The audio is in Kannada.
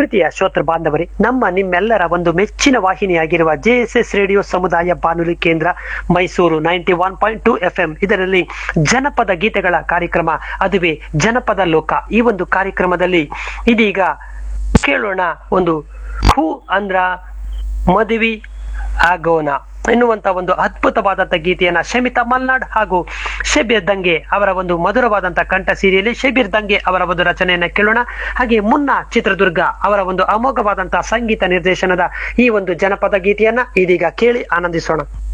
ಪ್ರೀತಿಯ ಶ್ರೋತೃ ಬಾಂಧವರೇ ನಮ್ಮ ನಿಮ್ಮೆಲ್ಲರ ಒಂದು ಮೆಚ್ಚಿನ ವಾಹಿನಿಯಾಗಿರುವ ಜೆಎಸ್ಎಸ್ ರೇಡಿಯೋ ಸಮುದಾಯ ಬಾನುಲಿ ಕೇಂದ್ರ Mysuru ninety one point two F M ಇದರಲ್ಲಿ ಜನಪದ ಗೀತೆಗಳ ಕಾರ್ಯಕ್ರಮ ಅದುವೇ ಜನಪದ ಲೋಕ ಈ ಒಂದು ಕಾರ್ಯಕ್ರಮದಲ್ಲಿ ಇದೀಗ ಕೇಳೋಣ ಒಂದು ಹೂ ಅಂದ್ರ ಮದುವೆ ಆಗೋಣ ಎನ್ನುವಂತ ಒಂದು ಅದ್ಭುತವಾದಂತ ಗೀತೆಯನ್ನ ಶಮಿತಾ ಮಲ್ನಾಡ್ ಹಾಗೂ ಶಬೀರ್ ದಂಗೆ ಅವರ ಒಂದು ಮಧುರವಾದಂತ ಕಂಠ ಸೀರಿಯಲ್ಲಿ ಶಬೀರ್ ದಂಗೆ ಅವರ ಒಂದು ರಚನೆಯನ್ನ ಕೇಳೋಣ ಹಾಗೆ ಮುನ್ನ ಚಿತ್ರದುರ್ಗ ಅವರ ಒಂದು ಅಮೋಘವಾದಂತಹ ಸಂಗೀತ ನಿರ್ದೇಶನದ ಈ ಒಂದು ಜನಪದ ಗೀತೆಯನ್ನ ಇದೀಗ ಕೇಳಿ ಆನಂದಿಸೋಣ